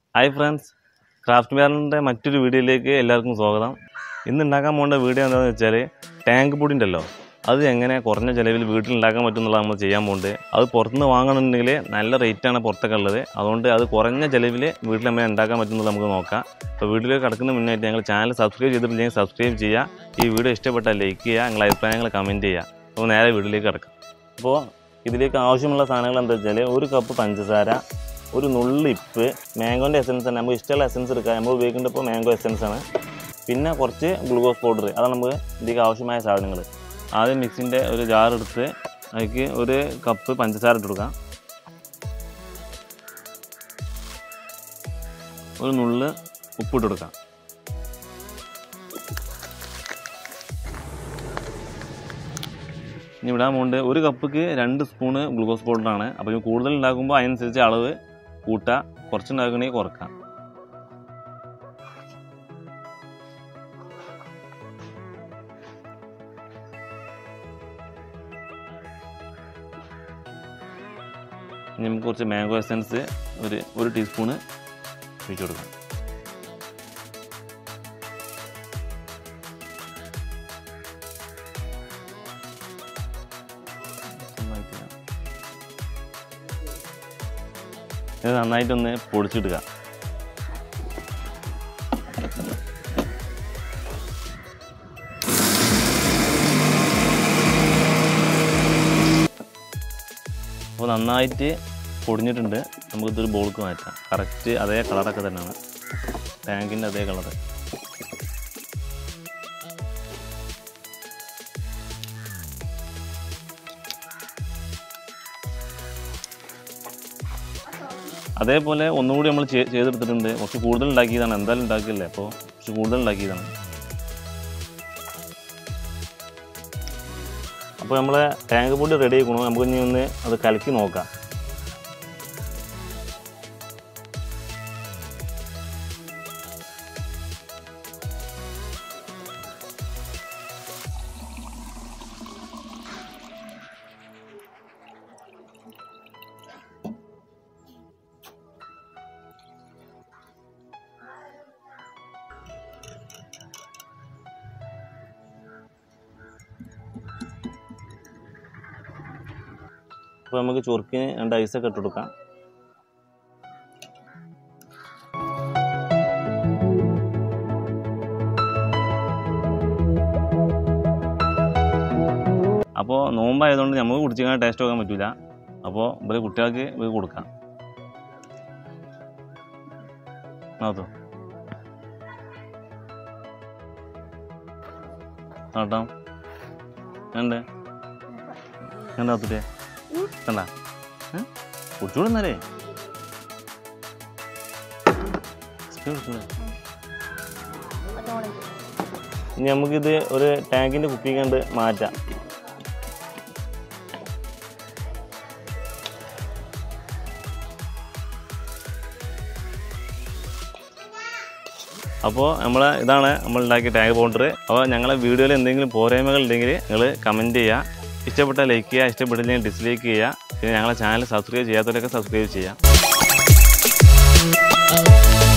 hi friends craft ബാറിൻ്റെ മറ്റൊരു വീഡിയോയിലേക്ക് എല്ലാവർക്കും സ്വാഗതം ഇന്ന് ഉണ്ടാക്കാൻ പോകേണ്ട വീഡിയോ എന്താണെന്ന് വെച്ചാൽ ടാങ്ക് പൊടി ഉണ്ടല്ലോ അത് എങ്ങനെ കുറഞ്ഞ ചിലവിൽ വീട്ടിൽ ഉണ്ടാക്കാൻ പറ്റും എന്നുള്ളത് നമ്മൾ ചെയ്യാൻ പോകുന്നുണ്ട് അത് പുറത്തുനിന്ന് വാങ്ങണമെന്നുണ്ടെങ്കിൽ നല്ല റേറ്റാണ് പുറത്തൊക്കെ ഉള്ളത് അതുകൊണ്ട് അത് കുറഞ്ഞ ചിലവിൽ വീട്ടിൽ എങ്ങനെ ഉണ്ടാക്കാൻ പറ്റും എന്നുള്ളത് നമുക്ക് നോക്കാം അപ്പോൾ വീഡിയോയിലേക്ക് കിടക്കുന്ന മുന്നായിട്ട് ഞങ്ങൾ ചാനൽ സബ്സ്ക്രൈബ് ചെയ്തിട്ടില്ലെങ്കിൽ സബ്സ്ക്രൈബ് ചെയ്യുക ഈ വീഡിയോ ഇഷ്ടപ്പെട്ടാൽ ലൈക്ക് ചെയ്യുക നിങ്ങളുടെ അഭിപ്രായങ്ങൾ കമൻറ്റ് ചെയ്യുക അപ്പോൾ നേരെ വീഡിയോയിലേക്ക് കിടക്കാം അപ്പോൾ ഇതിലേക്ക് ആവശ്യമുള്ള സാധനങ്ങൾ എന്താ വെച്ചാൽ ഒരു കപ്പ് പഞ്ചസാര ഒരു നുള്ളിപ്പ് മാംഗോൻ്റെ എസൻസ് ആണ് നമുക്ക് ഇഷ്ടമുള്ള എസൻസ് എടുക്കുക നമ്മൾ ഉപയോഗിക്കേണ്ടത് ഇപ്പോൾ മാംഗോ എസൻസ് ആണ് പിന്നെ കുറച്ച് ഗ്ലൂക്കോസ് പൗഡർ അതാണ് നമുക്ക് ഇതിലേക്ക് ആവശ്യമായ സാധനങ്ങൾ ആദ്യം മിക്സിൻ്റെ ഒരു ജാർ എടുത്ത് അതിലേക്ക് ഒരു കപ്പ് പഞ്ചസാര ഇട്ട് കൊടുക്കാം ഒരു നുള്ള് ഉപ്പിട്ട് കൊടുക്കാം ഇനി ഇടാൻ പോകുന്നത് ഒരു കപ്പിക്ക് രണ്ട് സ്പൂണ് ഗ്ലൂക്കോസ് പൗഡറാണ് അപ്പോൾ ഇത് കൂടുതൽ ഉണ്ടാക്കുമ്പോൾ അതിനനുസരിച്ച് അളവ് കൂട്ടുക കുറച്ചുണ്ടാക്കണമെങ്കിൽ കുറക്കാം ഇനി നമുക്ക് കുറച്ച് മാംഗോ എസൻസ് ഒരു ഒരു ടീസ്പൂണ് ഒഴിച്ചു കൊടുക്കാം നന്നായിട്ട് ഇത് നന്നായിട്ടൊന്ന് പൊടിച്ചിടുക അപ്പോൾ നന്നായിട്ട് പൊടിഞ്ഞിട്ടുണ്ട് നമുക്കിതൊരു ബോൾക്ക് മാറ്റാം കറക്റ്റ് അതേ കളറൊക്കെ തന്നെയാണ് ടാങ്കിൻ്റെ അതേ കളറ് അതേപോലെ ഒന്നുകൂടി നമ്മൾ ചെയ്- ചെയ്തെടുത്തിട്ടുണ്ട് കുറച്ച് കൂടുതൽ ഉണ്ടാക്കിയതാണ് എന്തായാലും ഉണ്ടാക്കിയല്ലേ അപ്പോൾ കുറച്ച് കൂടുതൽ ഉണ്ടാക്കിയതാണ് അപ്പോൾ നമ്മളെ ടാങ്ക് പൊടി റെഡി ആയിക്കണോ നമുക്ക് ഇനി ഒന്ന് അത് കലക്കി നോക്കാം അപ്പോൾ നമുക്ക് ചൊറുക്കിന് രണ്ട് ഐസൊക്കെ ഇട്ട് കൊടുക്കാം അപ്പോൾ നോമ്പായതുകൊണ്ട് നമുക്ക് കുടിച്ചാൽ ടേസ്റ്റ് നോക്കാൻ പറ്റില്ല അപ്പോൾ ഇവരെ കുട്ടികൾക്ക് ഇത് കൊടുക്കാം നോത്തോ നോട്ടാം ഉണ്ട് എന്താ ഒത്തിരിയാ കണ്ട കുടിച്ചോടുന്നല്ലേ ഇനി നമുക്കിത് ഒരു ടാങ്കിൻ്റെ കുപ്പി കണ്ട് മാറ്റാം അപ്പോൾ നമ്മൾ ഇതാണ് നമ്മൾ ഉണ്ടാക്കിയ ടാഗ് പൗണ്ടർ അപ്പോൾ ഞങ്ങളെ വീഡിയോയിൽ എന്തെങ്കിലും പോരായ്മകൾ ഉണ്ടെങ്കിൽ നിങ്ങൾ കമൻറ്റ് ചെയ്യുക ഇഷ്ടപ്പെട്ട ലൈക്ക് ചെയ്യുക ഇഷ്ടപ്പെട്ടില്ലെങ്കിൽ ഡിസ്ലൈക്ക് ചെയ്യുക പിന്നെ ഞങ്ങളെ ചാനൽ സബ്സ്ക്രൈബ് ചെയ്യാത്തവരൊക്കെ സബ്സ്ക്രൈബ് ചെയ്യുക